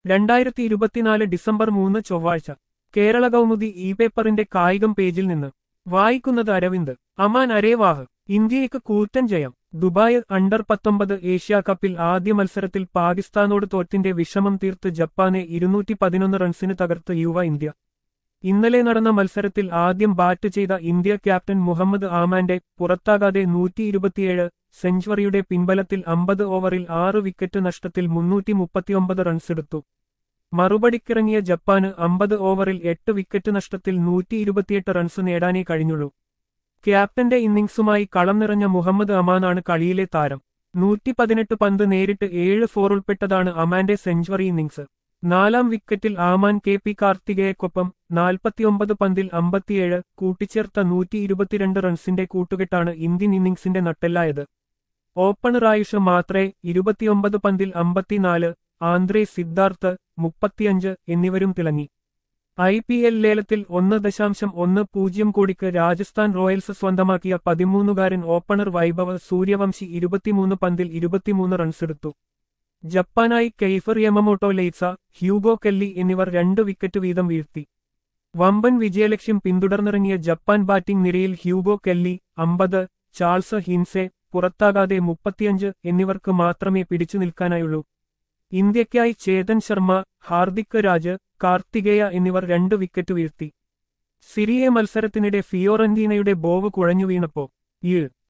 രണ്ടായിരത്തി ഇരുപത്തിനാല് ഡിസംബർ മൂന്ന് ചൊവ്വാഴ്ച കേരള കൗമുദി ഇ പേപ്പറിന്റെ കായികം പേജിൽ നിന്ന് വായിക്കുന്നത് അരവിന്ദ് അമാൻ അരേവാഹ് ഇന്ത്യയ്ക്ക് കൂറ്റൻ ജയം ദുബായ് അണ്ടർ പത്തൊമ്പത് ഏഷ്യാ കപ്പിൽ ആദ്യ മത്സരത്തിൽ പാകിസ്ഥാനോട് തോറ്റിന്റെ വിഷമം തീർത്ത് ജപ്പാനെ ഇരുന്നൂറ്റി പതിനൊന്ന് റൺസിന് തകർത്ത് യുവ ഇന്ത്യ ഇന്നലെ നടന്ന മത്സരത്തിൽ ആദ്യം ബാറ്റ് ചെയ്ത ഇന്ത്യ ക്യാപ്റ്റൻ മുഹമ്മദ് ആമാന്റെ പുറത്താകാതെ നൂറ്റി ഇരുപത്തിയേഴ് സെഞ്ചുറിയുടെ പിൻബലത്തിൽ അമ്പത് ഓവറിൽ ആറ് വിക്കറ്റ് നഷ്ടത്തിൽ മുന്നൂറ്റി മുപ്പത്തിയൊമ്പത് റൺസെടുത്തു മറുപടിക്കിറങ്ങിയ ജപ്പാന് അമ്പത് ഓവറിൽ എട്ട് വിക്കറ്റ് നഷ്ടത്തിൽ നൂറ്റി ഇരുപത്തിയെട്ട് റൺസ് നേടാനേ കഴിഞ്ഞുള്ളൂ ക്യാപ്റ്റന്റെ ഇന്നിംഗ്സുമായി കളം നിറഞ്ഞ മുഹമ്മദ് അമാനാണ് കളിയിലെ താരം നൂറ്റി പതിനെട്ട് പന്ത് നേരിട്ട് ഏഴ് ഫോർ ഉൾപ്പെട്ടതാണ് അമാന്റെ സെഞ്ചുറി ഇന്നിംഗ്സ് നാലാം വിക്കറ്റിൽ ആമാൻ കെ പി കാർത്തികയെക്കൊപ്പം നാൽപ്പത്തിയൊമ്പത് പന്തിൽ അമ്പത്തിയേഴ് കൂട്ടിച്ചേർത്ത നൂറ്റി ഇരുപത്തിരണ്ട് റൺസിന്റെ കൂട്ടുകെട്ടാണ് ഇന്ത്യൻ ഇന്നിംഗ്സിന്റെ നട്ടെല്ലായത് ഓപ്പണറായുഷ് മാത്രേ ഇരുപത്തിയൊമ്പത് പന്തിൽ അമ്പത്തിനാല് ആന്ധ്രേ സിദ്ധാർത്ഥ് മുപ്പത്തിയഞ്ച് എന്നിവരും തിളങ്ങി ഐ പി എൽ ലേലത്തിൽ ഒന്ന് ദശാംശം ഒന്ന് പൂജ്യം കോടിക്ക് രാജസ്ഥാൻ റോയൽസ് സ്വന്തമാക്കിയ പതിമൂന്നുകാരൻ ഓപ്പണർ വൈഭവ് സൂര്യവംശി ഇരുപത്തിമൂന്ന് പന്തിൽ ഇരുപത്തിമൂന്ന് റൺസെടുത്തു ജപ്പാനായി കെയ്ഫർ യമമോട്ടോ ലെയ്സ ഹ്യൂഗോ കെല്ലി എന്നിവർ രണ്ട് വിക്കറ്റ് വീതം വീഴ്ത്തി വമ്പൻ വിജയലക്ഷ്യം പിന്തുടർന്നിറങ്ങിയ ജപ്പാൻ ബാറ്റിംഗ് നിരയിൽ ഹ്യൂഗോ കെല്ലി അമ്പത് ചാൾസ് ഹിൻസെ പുറത്താകാതെ മുപ്പത്തിയഞ്ച് എന്നിവർക്ക് മാത്രമേ പിടിച്ചു നിൽക്കാനായുള്ളൂ ഇന്ത്യയ്ക്കായി ചേതൻ ശർമ്മ ഹാർദിക് രാജ് കാർത്തികേയ എന്നിവർ രണ്ട് വിക്കറ്റ് വീഴ്ത്തി സിറിയെ മത്സരത്തിനിടെ ഫിയോറന്റീനയുടെ ബോവ് കുഴഞ്ഞു വീണപ്പോ ഈ